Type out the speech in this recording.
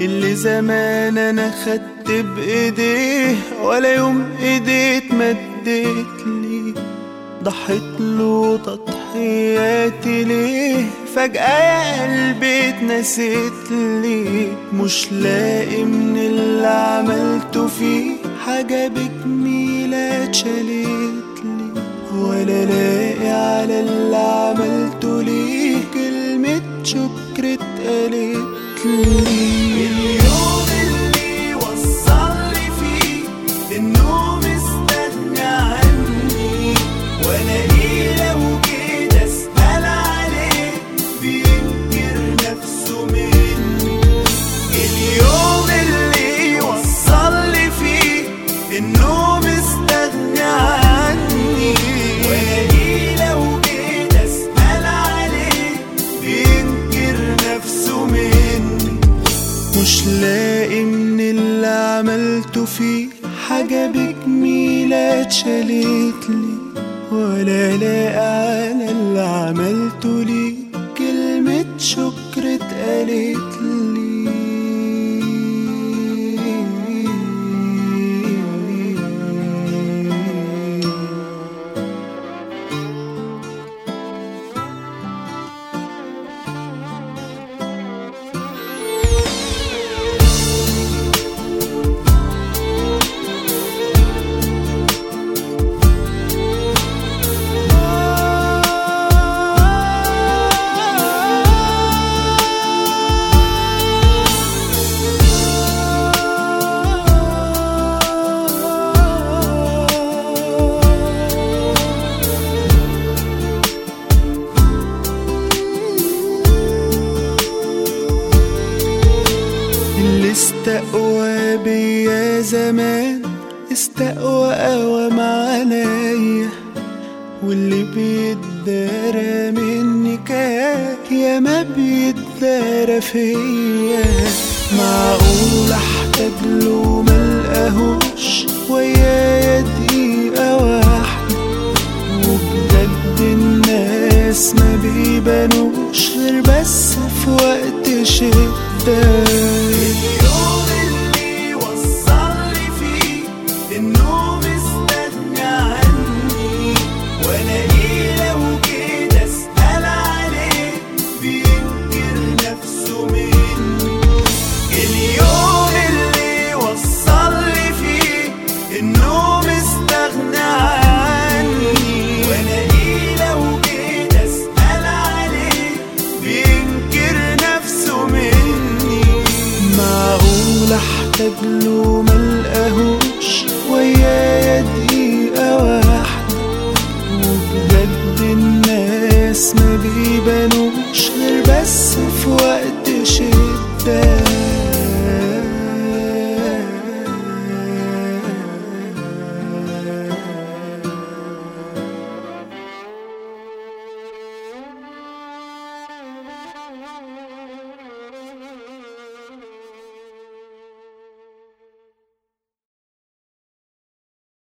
اللي زمان انا خدت بايديه ولا يوم ايديت مديت لي ضحيت له تضحياتي ليه فجأة يا قلبي اتنسيت لي مش لاقي من اللي عملته فيه حاجة بجميلة اتشالت لي ولا لاقي على اللي عملته ليه كلمة شكر اتقالت لي اليوم اللي وصلني فيه انه مستغني عني وانا ليه لو جيت اسال عليه بينكر نفسه مني اليوم اللي وصلني فيه انه مستغني عني وانا ليه لو جيت اسال عليه بينكر نفسه مني مش لاقي من اللي عملته فيه حاجة بجميلة اتشالت لي ولا لاقي على اللي عملته لي كلمة شكر اتقالت لي اللي استقوى بيا زمان استقوى قوام عليا واللي بيتدارى مني كان يا ما بيتدارى فيا معقول احتاج له ملقاهوش ويايا دقيقة واحدة وبجد الناس ما بيبانوش غير بس في وقت شدة اليوم اللي وصلني فيه انه مستغني عني وانا ليه لو جيت اسأل عليه بينكر نفسه مني اليوم اللي وصلني فيه انه مستغني عني وانا ليه لو جيت اسال عليه بينكر نفسه مني معقول احتاج له ملقاهوش ويايا دقيقة واحدة وبجد الناس ما بيبانوش غير بس في وقت